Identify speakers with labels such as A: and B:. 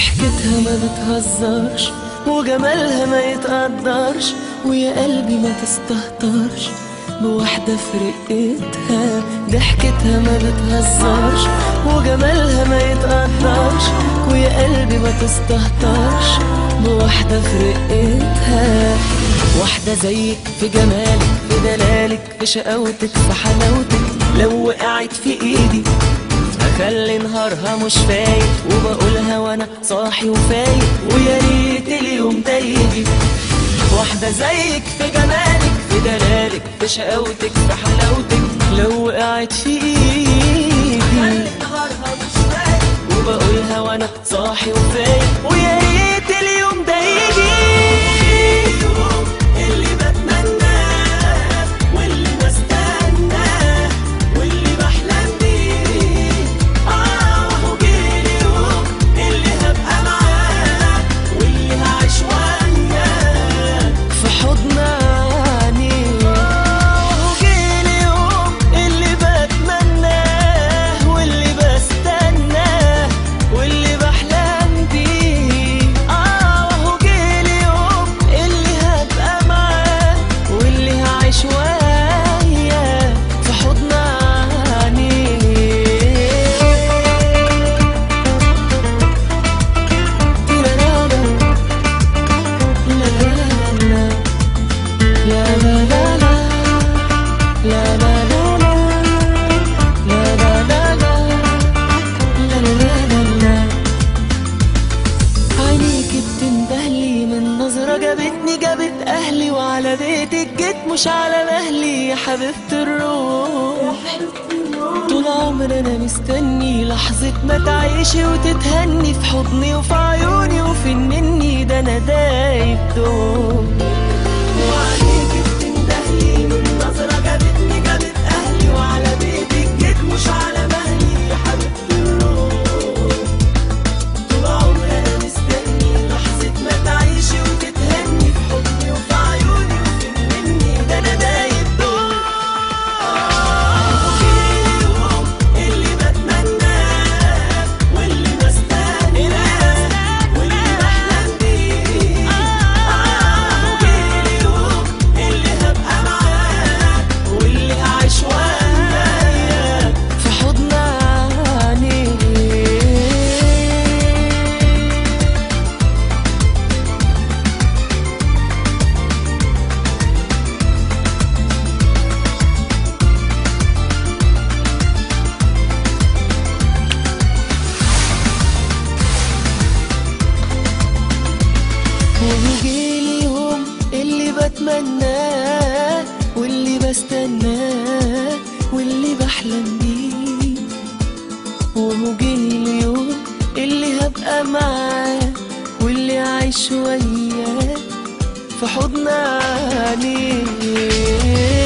A: ضحكتها ما بتهزرش وجمالها ما يتقدرش ويا قلبي ما تستهترش بواحدة في رقتها ضحكتها ما بتهزرش وجمالها ما يتقدرش ويا قلبي ما تستهترش بواحدة في رقتها واحدة زيك في جمالك في دلالك في شقاوتك في حلاوتك لو وقعت في ايدي اخلي نهارها مش فايق وبقولها وانا صاحي وفايق ويا ريت اليوم ده يجي واحدة زيك في جمالك في دلالك في شقاوتك في حلاوتك لو وقعت في ايدي نهارها مش فايق وبقولها وانا صاحي وفايق ويا ريت اليوم ده يجي اليوم اللي بتمناه واللي بستناه واللي بحلم بيه اه وهو جه اليوم اللي هبقى معاه واللي هعيش وياه في حضن عينيه وهو جه اليوم اللي بتمناه واللي بستناه واللي بحلم بيه اه وهو جه اليوم اللي هبقى معاه واللي هعيش وياه في حضن عينيه عينيك بتندهلي من نظرة جابتني جابت أهلي وعلى بيتك جيت مش على مهلي يا حبيبة الروح طول عمري أنا مستني لحظة ما تعيشي وتتهني في حضني وفي عيوني وفي مني ده أنا دايب دوب وعليك بتندهلي من نظرة جابتني جابت أهلي وعلى بيتك جيت مش على مهلي يا حبيبة الروح طول عمري انا مستني لحظة ما تعيشي وتتهني في حضني وفي عيوني وفي مني ده انا دايب دول اليوم اللي بتمناه واللي بستناه واللي بحلم بيه اه اليوم اللي هبقى معاه واللي هعيش وياه في حضن عينيه ويجي اليوم اللي بتمناه واللي بستناه واللي بحلم بيه وهو جه اليوم اللي هبقى معاه واللي عايش وياه في حضن عينيه